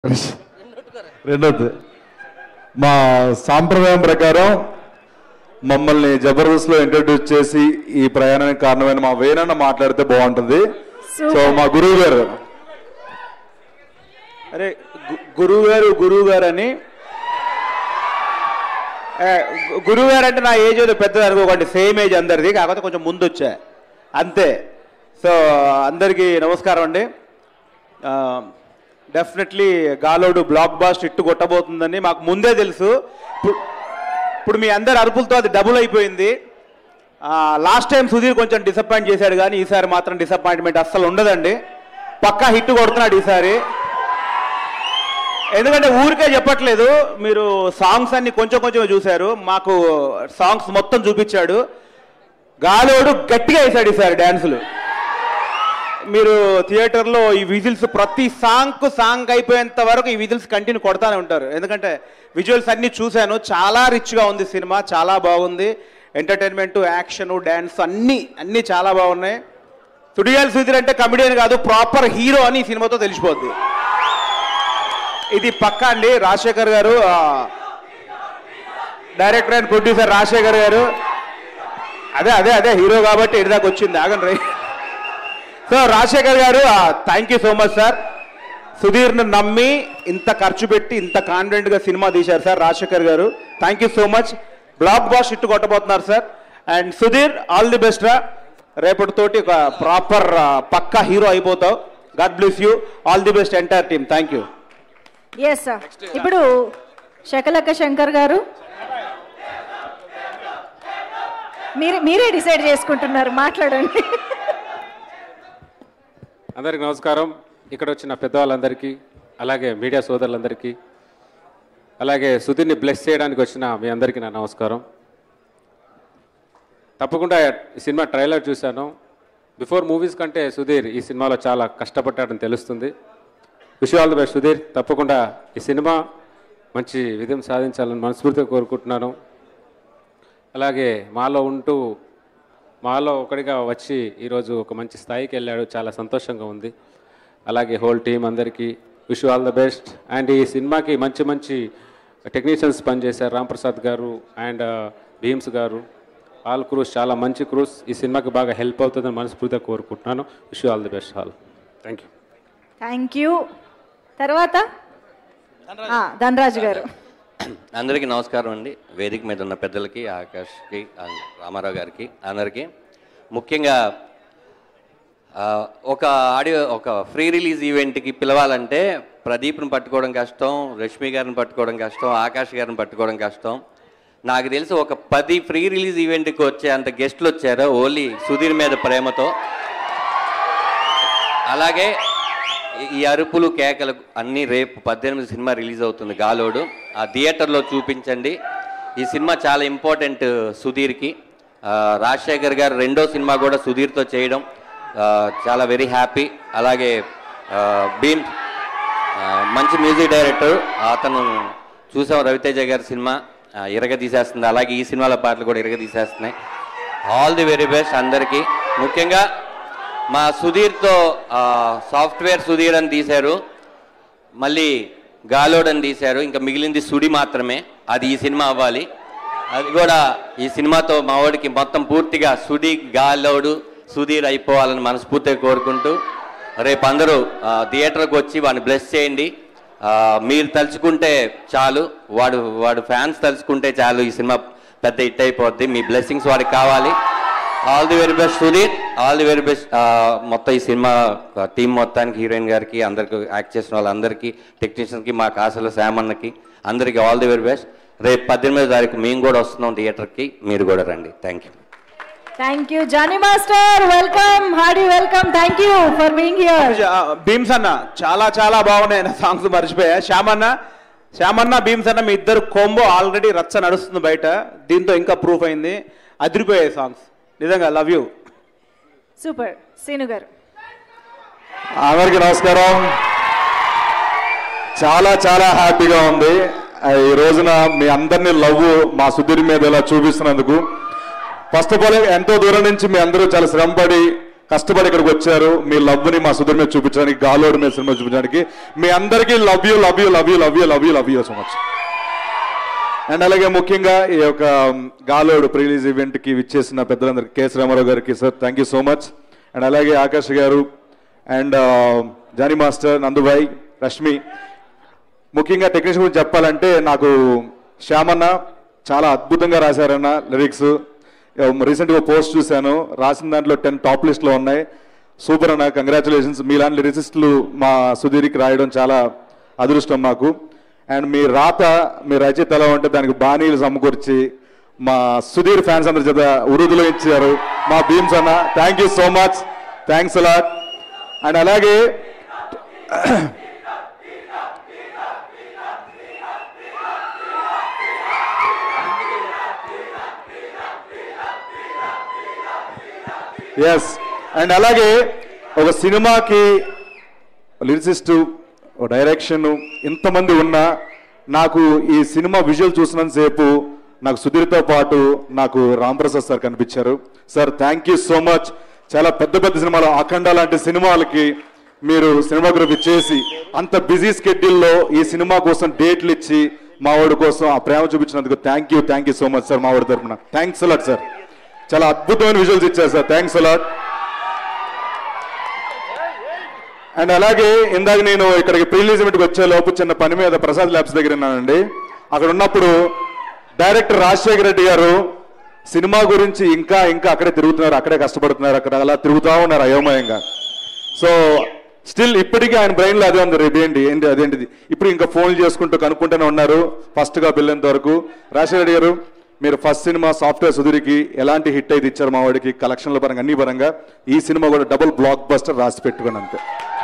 రెండోది మా సాంప్రదాయం ప్రకారం మమ్మల్ని జబర్దస్త్లో ఇంట్రడ్యూస్ చేసి ఈ ప్రయాణానికి కారణమైన మా వేనన్న మాట్లాడితే బాగుంటుంది సో మా గురువు గారు అరే గు- గురువు గారు గురువు గారు అని ఏ, గు- గురువు గారు అంటే నా ఏజ్ ఏదో పెద్దది అనుకోకండి సేమ్ ఏజ్ అందరిది కాకపోతే కొంచెం ముందు వచ్చా అంతే సో అందరికీ నమస్కారం అండి డెఫినెట్లీ గాలోడు బ్లాక్ బాస్ట్ ఇట్టు కొట్టబోతుందని మాకు ముందే తెలుసు ఇప్పుడు ఇప్పుడు మీ అందరి అరుపులతో అది డబుల్ అయిపోయింది లాస్ట్ టైం సుధీర్ కొంచెం డిసప్పాయింట్ చేశాడు కానీ ఈసారి మాత్రం డిసప్పాయింట్మెంట్ అస్సలు ఉండదండి పక్కా హిట్ కొడుతున్నాడు ఈసారి ఎందుకంటే ఊరికే చెప్పట్లేదు మీరు సాంగ్స్ అన్ని కొంచెం కొంచెం చూశారు మాకు సాంగ్స్ మొత్తం చూపించాడు గాలోడు గట్టిగా వేశాడు ఈసారి డ్యాన్సులు మీరు థియేటర్లో ఈ విజిల్స్ ప్రతి సాంగ్ సాంగ్ అయిపోయేంత వరకు ఈ విజిల్స్ కంటిన్యూ కొడతానే ఉంటారు ఎందుకంటే విజువల్స్ అన్ని చూశాను చాలా రిచ్గా ఉంది సినిమా చాలా బాగుంది ఎంటర్టైన్మెంట్ యాక్షన్ డ్యాన్స్ అన్నీ అన్నీ చాలా బాగున్నాయి సుడియాల్ సుధీర్ అంటే కమెడియన్ కాదు ప్రాపర్ హీరో అని ఈ సినిమాతో తెలిసిపోద్ది ఇది పక్కా అండి రాజశేఖర్ గారు ఆ, డైరెక్టర్ అండ్ ప్రొడ్యూసర్ రాజశేఖర్ గారు అదే అదే అదే హీరో కాబట్టి ఇడిదాకా వచ్చింది ఆగండి రై సో రాజశేఖర్ గారు thank you so much sir సుధీర్ను నమ్మి ఇంత ఖర్చు పెట్టి ఇంత కాన్ఫిడెంట్గా సినిమా తీశారు సార్ రాజశేఖర్ గారు thank you so much blockbuster hit కొట్టబోతున్నారు sir and Sudheer all the best రా రేపటితోటి ఒక ప్రాపర్ పక్కా హీరో అయిపోతావు god bless you all the best entire team thank you yes sir ఇప్పుడు శకలక్క శంకర్ గారు మీరే మీరే డిసైడ్ చేసుకుంటున్నారు మాట్లాడండి అందరికి నమస్కారం ఇక్కడ వచ్చిన పెద్దవాళ్ళందరికీ అలాగే మీడియా సోదరులందరికీ అలాగే సుధీర్ని బ్లెస్ చేయడానికి వచ్చిన మీ అందరికీ నా నమస్కారం తప్పకుండా ఈ సినిమా ట్రైలర్ చూశాను బిఫోర్ మూవీస్ కంటే సుధీర్ ఈ సినిమాలో చాలా కష్టపడ్డాడని తెలుస్తుంది wish all the best Sudheer తప్పకుండా ఈ సినిమా మంచి విజయం సాధించాలని మనస్ఫూర్తిగా కోరుకుంటున్నాను అలాగే మాలో ఉంటూ మాలో ఒకటిగా వచ్చి ఈరోజు ఒక మంచి స్థాయికి వెళ్ళాడు చాలా సంతోషంగా ఉంది అలాగే హోల్ టీం అందరికీ wish all the best and ఈ సినిమాకి మంచి మంచి టెక్నీషియన్స్ పనిచేశారు రామ్ ప్రసాద్ గారు అండ్ భీమ్స్ గారు ఆల్ క్రూస్ చాలా మంచి క్రూస్ ఈ సినిమాకి బాగా హెల్ప్ అవుతుందని మనస్ఫూర్తిగా కోరుకుంటున్నాను wish all the best all thank you thank you తర్వాత ఆ, ధనరాజు గారు అందరికీ నమస్కారం అండి వేదిక మీద ఉన్న పెద్దలకి ఆకాష్కి ఆ, రామారావు గారికి అందరికీ ముఖ్యంగా ఆ, ఒక ఆడియో ఒక ఫ్రీ రిలీజ్ ఈవెంట్కి పిలవాలంటే ప్రదీప్ని పట్టుకోవడం కష్టం రష్మి గారిని పట్టుకోవడం కష్టం ఆకాష్ గారిని పట్టుకోవడం కష్టం నాకు తెలిసి ఒక పది ఫ్రీ రిలీజ్ ఈవెంట్కి వచ్చే అంత గెస్టులు వచ్చారు ఓన్లీ సుధీర్ మీద ప్రేమతో అలాగే ఈ- ఈ అరుపులు కేకలు అన్నీ రేపు పద్దెనిమిది సినిమా రిలీజ్ అవుతుంది గాలోడు ఆ థియేటర్లో చూపించండి ఈ సినిమా చాలా ఇంపార్టెంట్ సుధీర్కి ఆ, రాజశేఖర్ గారు రెండో సినిమా కూడా సుధీర్తో చేయడం ఆ, చాలా వెరీ హ్యాపీ అలాగే ఆ, భీమ్ ఆ, మంచి మ్యూజిక్ డైరెక్టర్ అతను చూసాం రవితేజ గారి సినిమా ఆ, ఇరగ తీసేస్తుంది అలాగే ఈ సినిమాల పాటలు కూడా ఇరగ తీసేస్తున్నాయి ఆల్ ది వెరీ బెస్ట్ అందరికీ ముఖ్యంగా మా సుధీర్తో ఆ, సాఫ్ట్వేర్ సుధీర్ అని తీశారు మళ్ళీ గాలోడ్ అని తీశారు ఇంకా మిగిలింది సుడి మాత్రమే అది ఈ సినిమా అవ్వాలి అది కూడా ఈ సినిమాతో మా వాడికి మొత్తం పూర్తిగా సుడి గాలోడు సుధీర్ అయిపోవాలని మనస్ఫూర్తిగా కోరుకుంటూ రేపు అందరూ ఆ, థియేటర్కి వచ్చి వాడిని బ్లెస్ చేయండి ఆ, మీరు తలుచుకుంటే చాలు వాడు వాడు ఫ్యాన్స్ తలుచుకుంటే చాలు ఈ సినిమా పెద్ద హిట్ అయిపోద్ది మీ బ్లెస్సింగ్స్ వాడికి కావాలి all the very best Sudheer all the very best మొత్తం ఈ సినిమా టీం మొత్తానికి హీరోయిన్ గారికి అందరికి యాక్ట్ చేసిన వాళ్ళందరికీ టెక్నీషియన్కి మా కాసల శామన్నకి అందరికీ ఆల్ ది వెరీ బెస్ట్ రేపు పద్దెనిమిదో తారీఖు మేము కూడా వస్తున్నాం థియేటర్కి మీరు కూడా రండి thank you thank you Johnny master welcome hearty welcome thank you for being here Bheems అన్న చాలా చాలా బాగున్నాయి నా సాంగ్స్ మర్చిపోయా శ్యామన్న శ్యామన్న భీమ్స్ అన్న మీ ఇద్దరు కోంబో ఆల్రెడీ రచ్చ నడుస్తుంది బయట దీంతో ఇంకా ప్రూఫ్ అయింది అదిరిపోయాయి సాంగ్స్ నిజంగా లవ్ యూ సూపర్ సీను గారు అందరికీ నమస్కారం చాలా చాలా హ్యాపీగా ఉంది ఆ, ఈ రోజున మీ అందరినీ లవ్ మా సుధీర్ మీద ఇలా చూపిస్తున్నందుకు ఫస్ట్ ఆఫ్ ఆల్ ఎంతో దూరం నుంచి మీ అందరూ చాలా శ్రమపడి కష్టపడి ఇక్కడికి వచ్చారు మీ లవ్ని మా సుధీర్ మీద చూపించడానికి గాలోడు మీద సినిమా చూపించడానికి మీ అందరికీ love you love you love you love you love you love you so much and అలాగే ముఖ్యంగా ఈ యొక్క గాలోడు ప్రీలీజ్ ఈవెంట్ కి విచ్చేసిన పెద్దలందరికీ కేఎస్ రామారావు గారికి sir thank you so much and అలాగే ఆకాష్ గారు and Johnny master Nandubhai Rashmi ముఖ్యంగా టెక్నీషియన్ గురించి చెప్పాలంటే నాకు శ్యామన్న చాలా అద్భుతంగా రాశారన్న లిరిక్స్ రీసెంట్గా పోస్ట్ చూశాను రాసిన దాంట్లో టెన్ టాప్ లిస్ట్లో ఉన్నాయి సూపర్ అన్న కంగ్రాచులేషన్స్ మీలాంటి లిరిసిస్టులు మా సుధీర్కి రాయడం చాలా అదృష్టం మాకు అండ్ మీ రాత మీ రచయిత ఎలా ఉంటే దానికి బాణీలు సమకూర్చి మా సుధీర్ ఫ్యాన్స్ అందరి చేత ఉరుదులో ఇచ్చారు మా భీమ్స్ అన్న thank you so much thanks a lot and అలాగే ఎస్ అండ్ అలాగే ఒక సినిమాకి లిరిసిస్ట్ డైరెక్షన్ ఇంతమంది ఉన్నా నాకు ఈ సినిమా విజువల్ చూసినంతసేపు నాకు సుధీర్తో పాటు నాకు రాంప్రసాద్ సార్ కనిపించారు sir thank you so much చాలా పెద్ద పెద్ద సినిమాలు అఖండ లాంటి సినిమాలకి మీరు సినిమాగ్రఫీ చేసి అంత బిజీ స్కెడ్యూల్లో ఈ సినిమా కోసం డేట్లు ఇచ్చి మా వాడి కోసం ఆ ప్రేమ చూపించినందుకు thank you thank you so much sir మా వాడి తరఫున థ్యాంక్స్ అలాట్ సార్ చాలా అద్భుతమైన విజువల్స్ ఇచ్చారు సార్ థ్యాంక్స్ అలాట్ అండ్ అలాగే ఇందాక నేను ఇక్కడికి ప్రీలీజ్ ఈవెంట్కి వచ్చే లోపు చిన్న పని మీద ప్రసాద్ ల్యాబ్స్ దగ్గర ఉన్నానండి అక్కడ ఉన్నప్పుడు డైరెక్టర్ రాజశేఖర రెడ్డి గారు సినిమా గురించి ఇంకా ఇంకా అక్కడే తిరుగుతున్నారు అక్కడే కష్టపడుతున్నారు అక్కడ అలా తిరుగుతూ ఉన్నారు అయోమయంగా సో స్టిల్ ఇప్పటికీ ఆయన బ్రెయిన్ లో అదే ఉంది రేపు ఏంటి ఏంటి అదేంటిది ఇప్పుడు ఇంకా ఫోన్ చేసుకుంటూ కనుక్కుంటూనే ఉన్నారు ఫస్ట్ గా బిల్లేంత వరకు రాజశేఖర రెడ్డి గారు మీరు ఫస్ట్ సినిమా సాఫ్ట్వేర్ సుధీర్కి ఎలాంటి హిట్ అయితే ఇచ్చారు మా వాడికి కలెక్షన్ల పరంగా అన్ని పరంగా ఈ సినిమా కూడా డబుల్ బ్లాక్ బస్టర్ రాసి పెట్టుకుని అంతే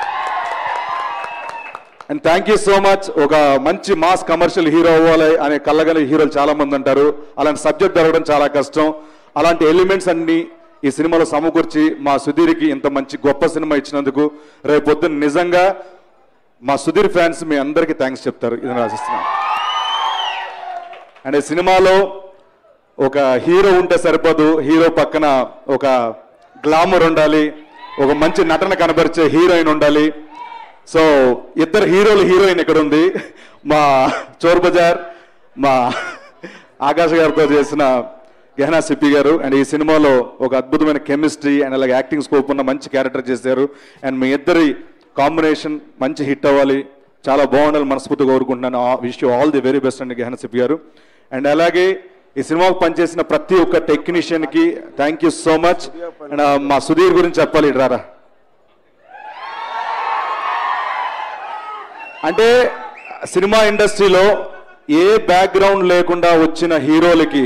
and thank you so much ఒక మంచి మాస్ కమర్షియల్ హీరో అవ్వాలి అనే కళ్ళగల హీరోలు చాలా మంది అంటారు అలాంటి సబ్జెక్ట్ దొరకడం చాలా కష్టం అలాంటి ఎలిమెంట్స్ అన్ని ఈ సినిమాలో సమకూర్చి మా సుధీర్కి ఇంత మంచి గొప్ప సినిమా ఇచ్చినందుకు రేపు పొద్దున్న నిజంగా మా సుధీర్ ఫ్యాన్స్ మీ అందరికీ థ్యాంక్స్ చెప్తారు ఇది నేను ఆశిస్తున్నాను అండ్ ఈ సినిమాలో ఒక హీరో ఉంటే సరిపోదు హీరో పక్కన ఒక గ్లామర్ ఉండాలి ఒక మంచి నటన కనబరిచే హీరోయిన్ ఉండాలి సో ఇద్దరు హీరోలు హీరోయిన్ ఇక్కడ ఉంది మా చోర్ బజార్ మా ఆకాశ్ గారితో చేసిన గహనా సిప్పి గారు అండ్ ఈ సినిమాలో ఒక అద్భుతమైన కెమిస్ట్రీ అండ్ అలాగే యాక్టింగ్ స్కోప్ ఉన్న మంచి క్యారెక్టర్ చేశారు అండ్ మీ ఇద్దరి కాంబినేషన్ మంచి హిట్ అవ్వాలి చాలా బాగుండాలి మనస్ఫూర్తిగా కోరుకుంటున్నాను wish you all the very best అండి గహన సిప్పి గారు అండ్ అలాగే ఈ సినిమాకు పనిచేసిన ప్రతి ఒక్క టెక్నీషియన్ కి thank you so much and మా సుధీర్ గురించి చెప్పాలి ఇటు రారా అంటే సినిమా ఇండస్ట్రీలో ఏ బ్యాక్గ్రౌండ్ లేకుండా వచ్చిన హీరోలకి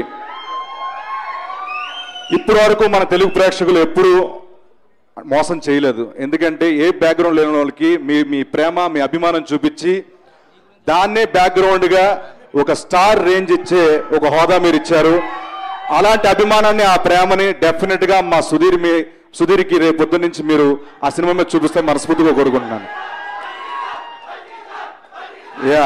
ఇప్పటి వరకు మన తెలుగు ప్రేక్షకులు ఎప్పుడు మోసం చేయలేదు ఎందుకంటే ఏ బ్యాక్గ్రౌండ్ లేని వాళ్ళకి మీ మీ ప్రేమ మీ అభిమానం చూపించి దాన్నే బ్యాక్గ్రౌండ్గా ఒక స్టార్ రేంజ్ ఇచ్చే ఒక హోదా మీరు ఇచ్చారు అలాంటి అభిమానాన్ని ఆ ప్రేమని డెఫినెట్గా మా సుధీర్ మీ సుధీర్కి రేపు పొద్దున్న నుంచి మీరు ఆ సినిమా మీద చూపిస్తే మనస్ఫూర్తిగా కోరుకుంటున్నాను యా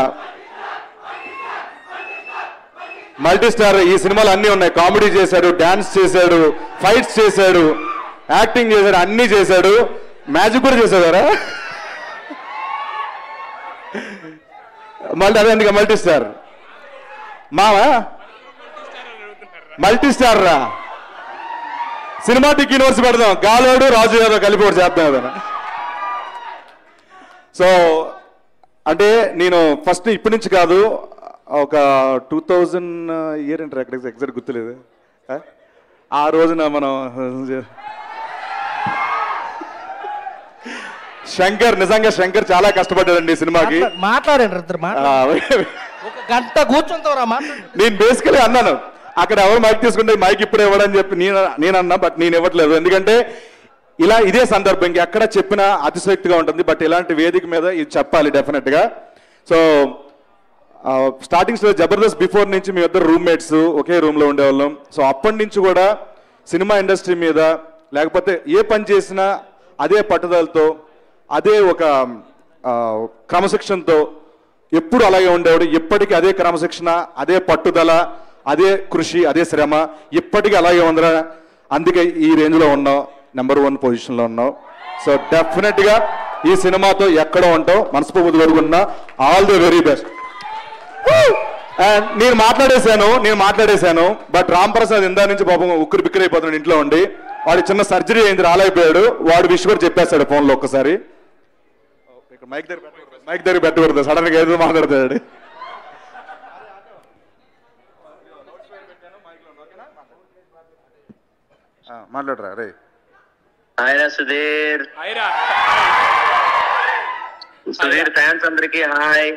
మల్టీ స్టార్ ఈ సినిమాలు అన్నీ ఉన్నాయి కామెడీ చేశాడు డాన్స్ చేశాడు ఫైట్స్ చేశాడు యాక్టింగ్ చేశాడు అన్నీ చేశాడు మ్యాజిక్ కూడా చేశాడారా మళ్ళీ అదే అందుకే మల్టీ స్టార్ మావా మల్టీ స్టార్ రా సినిమాటిక్ యూనివర్స్ పెడదాం గాలోడు రాజు యాదవ్ కలిపి ఒకటి చేద్దాం ఏదైనా సో అంటే నేను ఫస్ట్ ఇప్పటి నుంచి కాదు ఒక టూ థౌజండ్ ఇయర్ అంటారు ఎక్కడ ఎగ్జాక్ట్ గుర్తులేదు ఆ? ఆ రోజున మనం శంకర్ నిజంగా శంకర్ చాలా కష్టపడ్డాడండి ఈ సినిమాకి మాట్లాడండి ఇద్దరు ఆ, మాట్లాడండి ఒక గంట కూర్చుంటావురా మాట్లాడు నేను బేసికలీ అన్నాను అక్కడ ఎవరు మైక్ తీసుకుంటే మైక్ ఇప్పుడు ఇవ్వడని చెప్పి నేను నేను అన్నా బట్ నేను ఇవ్వట్లేదు ఎందుకంటే ఇలా ఇదే సందర్భం ఇంక ఎక్కడ చెప్పినా అతిశక్తిగా ఉంటుంది బట్ ఇలాంటి వేదిక మీద ఇది చెప్పాలి డెఫినెట్ గా సో స్టార్టింగ్స్ లో జబర్దస్త్ బిఫోర్ నుంచి మీ ఇద్దరు రూమ్మేట్స్ ఒకే రూమ్ లో ఉండేవాళ్ళం సో అప్పటి నుంచి కూడా సినిమా ఇండస్ట్రీ మీద లేకపోతే ఏ పని చేసినా అదే పట్టుదలతో అదే ఒక ఆ, క్రమశిక్షణతో ఎప్పుడు అలాగే ఉండేవాడు ఎప్పటికీ అదే క్రమశిక్షణ అదే పట్టుదల అదే కృషి అదే శ్రమ ఇప్పటికీ అలాగే ఉందిరా అందుకే ఈ రేంజ్లో ఉన్నాం నెంబర్ వన్ పొజిషన్లో ఉన్నావు సో డెఫినెట్గా ఈ సినిమాతో ఎక్కడ ఉంటావు మనస్ఫూర్తి కొడుకున్నా all the very best and నేను మాట్లాడేశాను నేను మాట్లాడేశాను బట్ రామ్ ప్రసాద్ ఇందా నుంచి పాపం ఉక్కిరి బిక్కిరి అయిపోతున్నాడు ఇంట్లో ఉండి వాడి చిన్న సర్జరీ అయింది రాలేకపోయాడు వాడు విష్ కూడా చెప్పేస్తాడు ఫోన్లో ఒక్కసారి ఇక్కడ మైక్ దగ్గర పెట్టకూడదు. మైక్ దగ్గర పెట్టకూడదు సడన్ గా ఏదో మాట్లాడతాడు ఆ, మాట్లాడరా రే ఆయన సుధీర్ సుధీర్ ఫ్యాన్స్ అందరికి హాయ్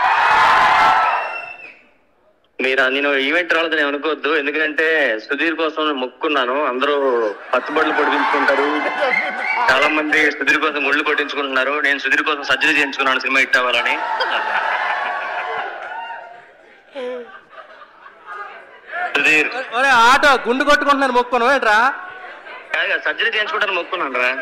మీరు నేను ఈవెంట్ రాలేదని అనుకోవద్దు ఎందుకంటే సుధీర్ కోసం నేను మొక్కున్నాను అందరూ పట్టుబడులు పొడిపించుకుంటారు చాలా మంది సుధీర్ కోసం ముళ్ళు కొట్టించుకుంటున్నారు నేను సుధీర్ కోసం సర్జరీ చేయించుకున్నాను సినిమా హిట్ అవ్వాలని సుధీర్ ఒరే ఆటో గుండు కొట్టుకుంటున్నాను మొక్కును ఏంట్రా సర్జరీ చేయించుకుంటాను మొక్కున్నాను రా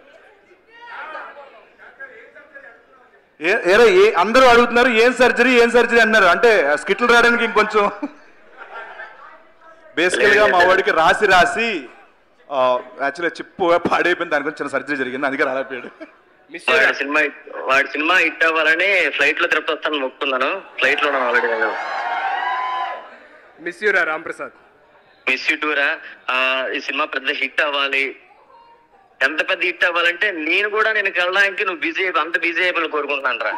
ఏ- ఏరే ఏ అందరూ అడుగుతున్నారు ఏం సర్జరీ ఏం సర్జరీ అన్నారు అంటే స్కిట్లు రాయడానికి ఇంకొంచెం బేసికల్ గా మా వాడికి రాసి రాసి యాక్చువల్గా చిప్పు పాడైపోయింది దాని గురించి చిన్న సర్జరీ జరిగింది అందుకే రాలేపోయాడు వాడి సినిమా వాడి సినిమా హిట్ అవ్వాలని ఫ్లైట్ లో తిరుపతి వస్తాను మొక్కున్నాను ఫ్లైట్ లో ఉన్నాను ఆల్రెడీ నేను మిస్ యూరా రాంప్రసాద్ మిస్ యూ టూరా ఈ సినిమా పెద్ద హిట్ అవ్వాలి ఎంత పెద్ద హిట్ అవ్వాలంటే నేను కూడా నేను వెళ్ళడానికి నువ్వు బిజీ అంత బిజీ అయిపోయి కోరుకుంటున్నాను రా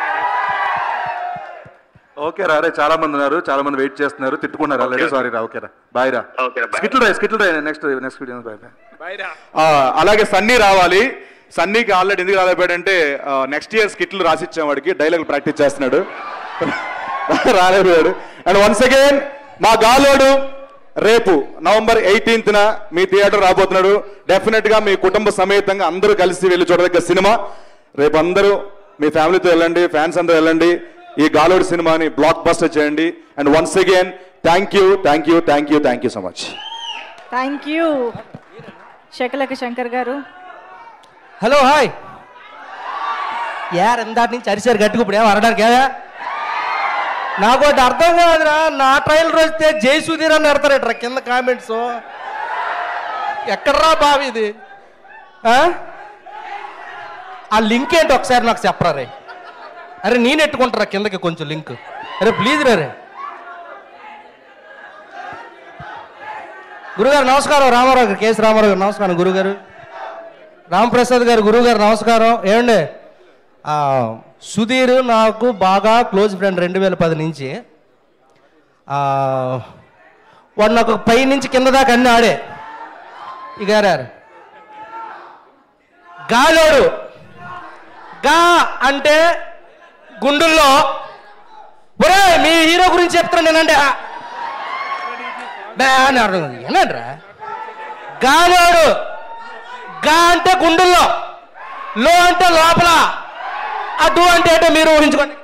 ఓకే రా రే చాలా మంది ఉన్నారు చాలా మంది వెయిట్ చేస్తున్నారు తిట్టుకున్నారు ఆల్రెడీ సారీ రా ఓకే రా బాయ్ రా ఓకే రా, bye. స్కిట్లు రాయి స్కిట్లు రాయి next next video bye bye బైరా ఆ, అలాగే సన్నీ రావాలి సన్నీకి ఆల్రెడీ ఎందుకు రాలేపోయాడంటే నెక్స్ట్ ఇయర్ స్కిట్లు రాసిచ్చాం వాడికి డైలాగ్ ప్రాక్టీస్ చేస్తున్నాడు రాలేపోయాడు అండ్ వన్స్ అగైన్ మా గాలోడు రేపు నవంబర్ ఎయిటీన్త్న మీ థియేటర్ రాబోతున్నాడు డెఫినెట్ గా మీ కుటుంబ సమేతంగా అందరూ కలిసి వెళ్ళి చూడదగ్గ సినిమా రేపు అందరూ మీ ఫ్యామిలీతో వెళ్ళండి ఫ్యాన్స్ అందరూ వెళ్ళండి ఈ గాలోడు సినిమాని బ్లాక్ బస్టర్ చేయండి and once again thank you thank you thank you thank you so much thank you Shakalaka Shankar గారు హలో హాయ్ యార్ ఎందాటి నుంచి అరిసారు గట్టిగా ఇప్పుడు ఏం అరడానికి ఏదా? నాకు ఒకటి అర్థం కాదురా నా ట్రైలర్ వస్తే జై సుధీర్ అని పెడతారట్రా కింద కామెంట్స్ ఎక్కడ్రా బావి ఇది ఆ? ఆ లింక్ ఏంటి ఒకసారి నాకు చెప్పరా రే అరే నేను ఎట్టుకుంటారా కిందకి కొంచెం లింక్ అరే ప్లీజ్ రే రే గురుగారు నమస్కారం రామారావు గారు కేసు రామారావు గారు నమస్కారం గురుగారు రామప్రసాద్ గారు గురువు గారు నమస్కారం ఏమండి ఆ, సుధీర్ నాకు బాగా క్లోజ్ ఫ్రెండ్ రెండు వేల పది నుంచి ఆ, వాడు నాకు పై నుంచి కింద దాకా అన్ని ఆడే ఇక యారారు గాలోడు గా అంటే గుండుల్లో ఒరే మీ హీరో గురించి చెప్తాను నేనంటే "ఆ." బే అని అర్థం కాదు. ఏనంట్రా గాలోడు గా అంటే గుండెల్లో లో అంటే లోపల అటు అంటే ఏంటో మీరు ఊహించుకోండి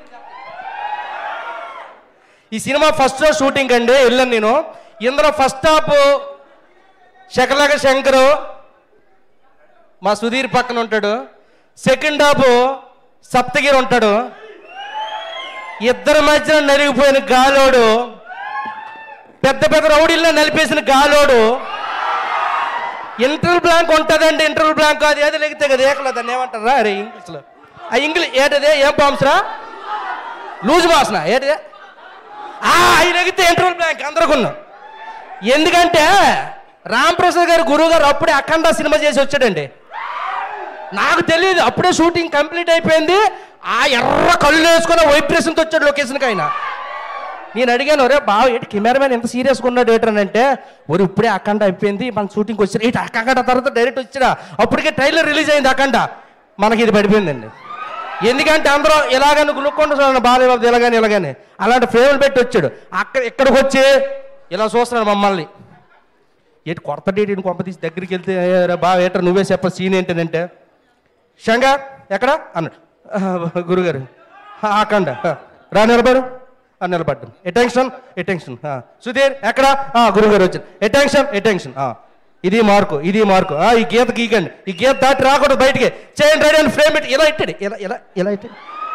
ఈ సినిమా ఫస్ట్ రోజు షూటింగ్ అండి వెళ్ళాను నేను ఇందులో ఫస్ట్ హాఫ్ శకలక శంకరు మా సుధీర్ పక్కన ఉంటాడు సెకండ్ హాఫ్ సప్తగిరి ఉంటాడు ఇద్దరి మధ్యన నలిగిపోయిన గాలోడు పెద్ద పెద్ద రౌడీల్లో నలిపేసిన గాలోడు ఇంటర్వల్ బ్లాంక్ ఉంటుందండి ఇంటర్వల్ బ్లాంక్ అది ఏది లెగితే కదా ఏకలా దాన్ని ఏమంటారా అరే ఇంగ్లీష్లో ఆ ఇంగ్లీష్ ఏంటది ఏం బాంబ్స్రా లూజ్ బాస్నా ఏంటిది ఆ అవి లెగితే ఇంటర్వల్ బ్లాంక్ అందరికున్నాం ఎందుకంటే రామ్ ప్రసాద్ గారు గురువు గారు అప్పుడే అఖండ సినిమా చేసి వచ్చాడండి నాకు తెలియదు అప్పుడే షూటింగ్ కంప్లీట్ అయిపోయింది ఆ ఎర్ర కళ్ళు వేసుకున్న వైబ్రేషన్తో వచ్చాడు లొకేషన్కి ఆయన నేను అడిగాను ఒరే బావ ఏంటి కెమెరామెన్ ఎంత సీరియస్గా ఉన్నాడు ఏంటనంటే ఒరే ఇప్పుడే అఖండ అయిపోయింది మన షూటింగ్కి వచ్చారు ఏంటి అఖండ తర్వాత డైరెక్ట్ వచ్చినా అప్పటికే ట్రైలర్ రిలీజ్ అయింది అఖండ మనకి ఇది పడిపోయిందండి ఎందుకంటే అందరూ ఇలాగని గులుక్కుండా చూడండి బాలయ్య ఇలాగని ఇలాగని అలాంటి ఫ్రేములు పెట్టి వచ్చాడు అక్కడ ఇక్కడికి వచ్చి ఇలా చూస్తున్నాడు మమ్మల్ని ఏంటి కొత్త డేట్ ఏంటి కొంప తీసి దగ్గరికి వెళ్తే "ఏ రా బావ ఏట్రా నువ్వే చెప్ప సీన్ ఏంటనంటే శంగా ఎక్కడ అన్నాడు "ఆ, గురుగారు "ఆ, అఖండ ఆ, రా నిలబడు అని నిలబడ్డం ఎటెన్షన్ ఎటెన్షన్ సుధీర్ ఎక్కడ "ఆ, గురుగారు వచ్చారు ఎటెన్షన్ ఎటెన్షన్ ఇది మార్కు ఇది మార్కు ఆ, ఈ గీత గీకండి ఈ గీత దాటి రాకూడదు బయటికి చేయండి రెడీ అని ఫ్రేమ్ పెట్టి ఇలా ఇట్టాడు ఇలా ఇలా ఇలా ఇట్టాడు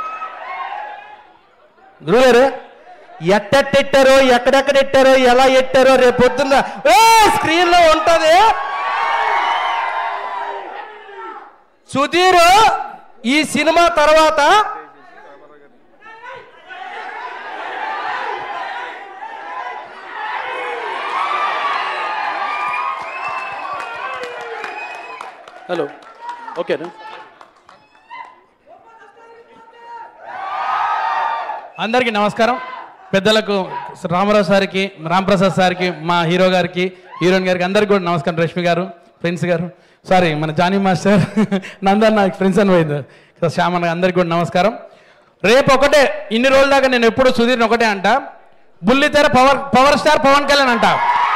గురుగారు ఎట్టెట్టెట్టారో ఎక్కడెక్కడ ఎట్టారో ఎలా ఎట్టారో రేపు పొద్దున్న ఏ స్క్రీన్లో ఉంటుంది సుధీర్ ఈ సినిమా తర్వాత హలో ఓకేనా అందరికీ నమస్కారం పెద్దలకు రామారావు సార్కి రాంప్రసాద్ సార్కి మా హీరో గారికి హీరోయిన్ గారికి అందరికీ కూడా నమస్కారం రష్మి గారు ప్రిన్స్ గారు సారీ మన జానీ మాస్టర్ నందన్ నాకు ఫ్రెండ్స్ అని పోయింది శ్యామన్ అందరికీ కూడా నమస్కారం రేపు ఒకటే ఇన్ని రోజుల దాకా నేను ఎప్పుడు సుధీర్ని ఒకటే అంట బుల్లితెర power power star Pawan Kalyan అంట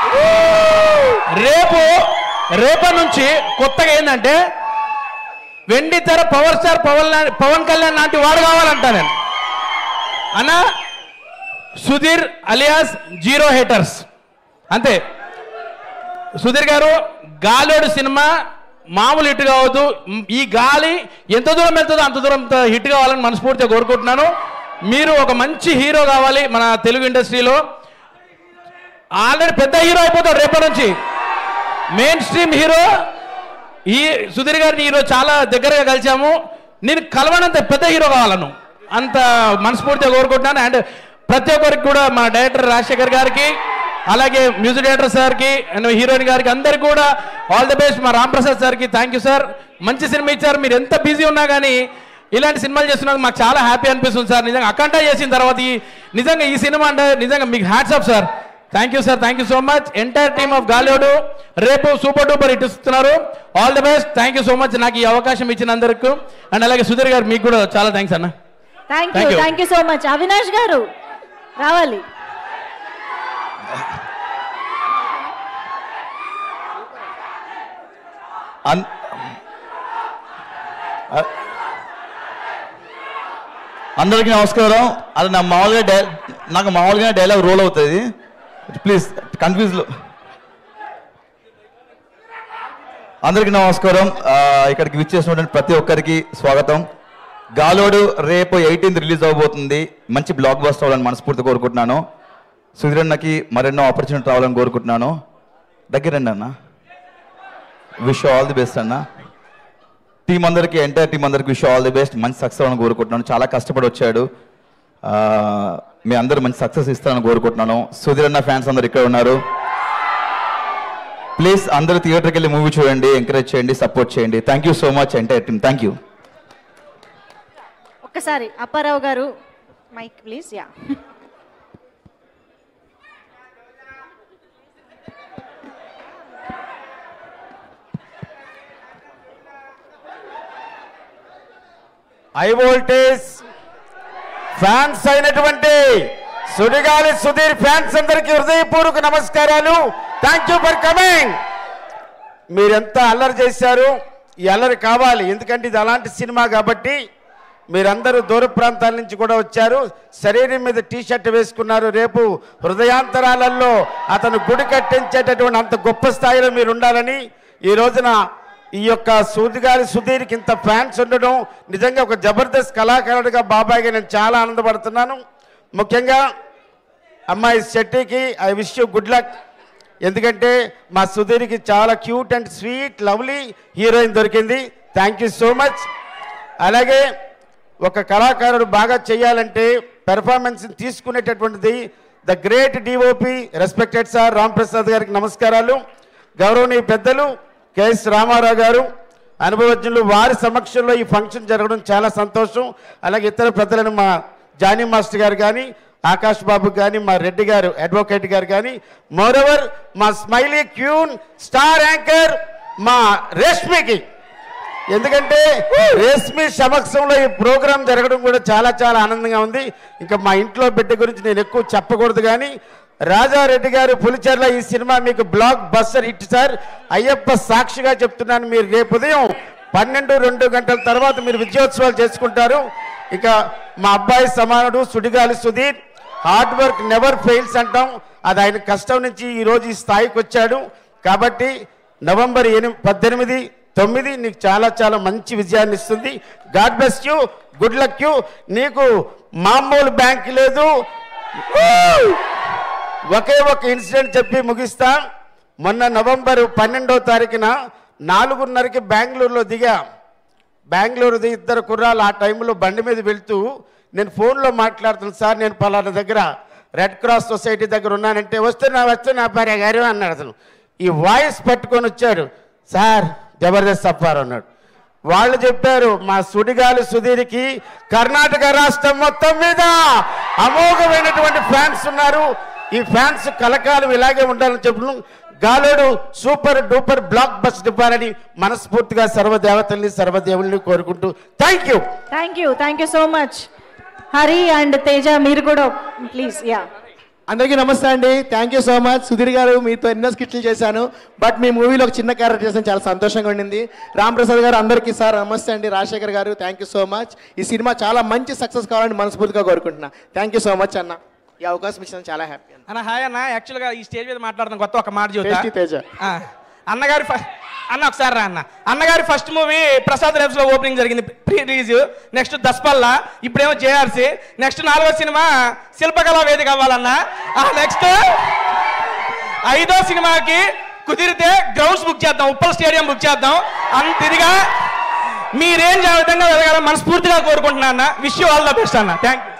రేపు రేపటి నుంచి కొత్తగా ఏంటంటే వెండి తెర పవర్ స్టార్ పవన్ లా- పవన్ కళ్యాణ్ లాంటి వాడు కావాలంట నేను అన్న సుధీర్ అలియాస్ జీరో హేటర్స్ అంతే సుధీర్ గారు గాలోడు సినిమా మామూలు హిట్ కావద్దు మ్, ఈ గాలి ఎంత దూరం వెళ్తుందో అంత దూరం హిట్ కావాలని మనస్ఫూర్తిగా కోరుకుంటున్నాను మీరు ఒక మంచి హీరో కావాలి మన తెలుగు ఇండస్ట్రీలో ఆల్రెడీ పెద్ద హీరో అయిపోతాడు రేపటి నుంచి మెయిన్ స్ట్రీమ్ హీరో ఈ సుధీర్ గారిని ఈరోజు చాలా దగ్గరగా కలిసాము నేను కలవనంత పెద్ద హీరో కావాలను అంత మనస్ఫూర్తిగా కోరుకుంటున్నాను అండ్ ప్రతి ఒక్కరికి కూడా మా డైరెక్టర్ రాజశేఖర్ గారికి అలాగే మ్యూజిక్ డైరెక్టర్ సార్కి అండ్ హీరోయిన్ గారికి అందరికి కూడా ఆల్ ది బెస్ట్ మా రాంప్రసాద్ సార్కి థ్యాంక్ యూ సార్ మంచి సినిమా ఇచ్చారు మీరు ఎంత బిజీ ఉన్నా కానీ ఇలాంటి సినిమాలు చేస్తున్నందుకు మాకు చాలా హ్యాపీ అనిపిస్తుంది సార్ నిజంగా అఖండ చేసిన తర్వాత ఈ నిజంగా ఈ సినిమా అంటే నిజంగా మీకు hats off sir thank you sir thank you so much entire team of Galodu రేపు సూపర్ డూపర్ హిట్ ఇస్తున్నారు all the best thank you so much నాకు ఈ అవకాశం ఇచ్చినందుకు అండ్ అలాగే సుధీర్ గారు మీకు కూడా చాలా థ్యాంక్స్ అన్న thank Thank you you. Thank you so much Avinash గారు రావాలి అన్- అ- అందరికీ నమస్కారం అది నా మామూలుగా డై నాకు మామూలుగా డైలాగ్ రోల్ అవుతుంది ప్లీజ్ కన్ఫ్యూజ్లో అందరికీ నమస్కారం ఆ, ఇక్కడికి విచ్చేసినటువంటి ప్రతి ఒక్కరికి స్వాగతం గాలోడు రేపు ఎయిటీన్త్ రిలీజ్ అవబోతుంది మంచి బ్లాక్ బస్టర్ అవ్వాలని మనస్ఫూర్తి కోరుకుంటున్నాను సుధీరన్నకి మరెన్నో ఆపర్చునిటీ రావాలని కోరుకుంటున్నాను దగ్గరండి అన్న విష్ ఆల్ ది బెస్ట్ అన్న టీం అందరికి ఎంటైర్ టీం అందరికి విష్ ఆల్ ది బెస్ట్ మంచి సక్సెస్ అవ్వాలని కోరుకుంటున్నాను చాలా కష్టపడి వచ్చాడు ఆ, మీ అందరూ మంచి సక్సెస్ ఇస్తారని కోరుకుంటున్నాను సుధీర్ అన్న ఫ్యాన్స్ అందరు ఇక్కడ ఉన్నారు ప్లీజ్ అందరూ థియేటర్కి వెళ్ళి మూవీ చూడండి ఎంకరేజ్ చేయండి సపోర్ట్ చేయండి thank you so much entire team thank you ఒక్కసారి అప్పారావు గారు mike please ya high voltage fans అయినటువంటి సుడిగాలి సుధీర్ ఫ్యాన్స్ అందరికీ హృదయపూర్వక నమస్కారాలు థ్యాంక్ యూ ఫర్ కమింగ్ మీరెంత అల్లరి చేశారు ఈ అల్లరి కావాలి ఎందుకంటే ఇది అలాంటి సినిమా కాబట్టి మీరందరూ దూర ప్రాంతాల నుంచి కూడా వచ్చారు శరీరం మీద టీ షర్ట్ వేసుకున్నారు రేపు హృదయాంతరాలలో అతను గుడి కట్టించేటటువంటి అంత గొప్ప స్థాయిలో మీరు ఉండాలని ఈ రోజున ఈ యొక్క సూదిగారి సుధీర్కి ఇంత ఫ్యాన్స్ ఉండడం నిజంగా ఒక జబర్దస్త్ కళాకారుడిగా బాబాయ్గా నేను చాలా ఆనందపడుతున్నాను ముఖ్యంగా అమ్మాయి శెట్టికి I wish you good luck ఎందుకంటే మా సుధీర్కి చాలా cute and sweet lovely heroine దొరికింది థ్యాంక్ యూ సో మచ్ అలాగే ఒక కళాకారుడు బాగా చేయాలంటే పెర్ఫార్మెన్స్ తీసుకునేటటువంటిది the great DOP respected sir Ram Prasad గారికి నమస్కారాలు గౌరవనీయ పెద్దలు కెఎస్ రామారావు గారు అనుభవజ్ఞులు వారి సమక్షంలో ఈ ఫంక్షన్ జరగడం చాలా సంతోషం అలాగే ఇతర పెద్దలను మా జానీ మాస్టర్ గారు కానీ ఆకాష్ బాబు కానీ మా రెడ్డి గారు అడ్వకేట్ గారు కానీ మోరవర్ మా స్మైలీ క్యూన్ స్టార్ యాంకర్ మా రేష్మికి ఎందుకంటే రేష్మి సమక్షంలో ఈ ప్రోగ్రాం జరగడం కూడా చాలా చాలా ఆనందంగా ఉంది ఇంకా మా ఇంట్లో బిడ్డ గురించి నేను ఎక్కువ చెప్పకూడదు కానీ రాజారెడ్డి గారు పులిచెర్ల ఈ సినిమా మీకు block buster hit sir Ayyappa సాక్షిగా చెప్తున్నాను మీరు రేపు ఉదయం పన్నెండు రెండు గంటల తర్వాత మీరు విజయోత్సవాలు చేసుకుంటారు ఇక మా అబ్బాయి సమానుడు Sudigali Sudheer hard work never fails అంటాం అది ఆయన కష్టం నుంచి ఈ రోజు ఈ స్థాయికి వచ్చాడు కాబట్టి నవంబర్ ఎనిమిది పద్దెనిమిది తొమ్మిది నీకు చాలా చాలా మంచి విజయాన్ని ఇస్తుంది God bless you good luck you నీకు మామూలు బ్యాంక్ లేదు ఒకే ఒక ఇన్సిడెంట్ చెప్పి ముగిస్తా మొన్న నవంబర్ పన్నెండో తారీఖున నాలుగున్నరకి బెంగళూరులో దిగా బెంగళూరుది ఇద్దరు కుర్రాలు ఆ టైంలో బండి మీద వెళ్తూ నేను ఫోన్లో మాట్లాడుతున్నాను సార్ నేను పలానా దగ్గర రెడ్ క్రాస్ సొసైటీ దగ్గర ఉన్నానంటే వస్తున్నా వస్తున్నా భార్య గారు అన్నాడు అతను ఈ వాయిస్ పట్టుకొని వచ్చాడు సార్ జబర్దస్త్ సఫార్ అన్నాడు వాళ్ళు చెప్పారు మా సుడిగాలి సుధీర్కి కర్ణాటక రాష్ట్రం మొత్తం మీద అమోఘమైనటువంటి ఫ్యాన్స్ ఉన్నారు ఈ ఫ్యాన్స్ కలకాలం ఇలాగే ఉండాలని చెప్పడం Galodu super duper block bus ఇవ్వాలని మనస్ఫూర్తిగా సర్వదేవతల్ని సర్వదేవుల్ని కోరుకుంటూ thank you thank you thank you so much Hari and Teja మీరు కూడా ప్లీజ్ యా అందరికీ నమస్తే అండి thank you so much Sudheer గారు మీతో ఎన్నో స్కిట్లు చేశాను బట్ మీ మూవీలో ఒక చిన్న క్యారెక్టర్ చేసాను చాలా సంతోషంగా ఉండింది రామ్ ప్రసాద్ గారు అందరికీ సార్ నమస్తే అండి రాజశేఖర్ గారు థ్యాంక్ యూ సో మచ్ ఈ సినిమా చాలా మంచి సక్సెస్ కావాలని మనస్ఫూర్తిగా కోరుకుంటున్నా థ్యాంక్ యూ సో మచ్ అన్న ఈ అవకాశం ఇచ్చిన చాలా హ్యాపీ అన్న హాయ్ అన్న యాక్చువల్గా ఈ స్టేజ్ మీద మాట్లాడదాం కొత్త ఒక మాట చెబుతా టేస్టీ తేజ ఆ, అన్నగారి ఫ- అన్న ఒకసారి రా అన్న అన్నగారి ఫస్ట్ మూవీ ప్రసాద్ రేప్స్ లో ఓపెనింగ్ జరిగింది ప్రీ రిలీజ్ నెక్స్ట్ దస్పల్లా ఇప్పుడేమో జేఆర్సీ నెక్స్ట్ నాలుగో సినిమా శిల్పకళా వేదిక అవ్వాలన్న నెక్స్ట్ ఐదో సినిమాకి కుదిరితే గ్రౌండ్స్ బుక్ చేద్దాం ఉప్పల్ స్టేడియం బుక్ చేద్దాం అంత ఇదిగా మీ రేంజ్ ఆ విధంగా వెళ్ళగాలని మనస్ఫూర్తిగా కోరుకుంటున్నా అన్న విష్ ఆల్ ద బెస్ట్ అన్న థ్యాంక్ యూ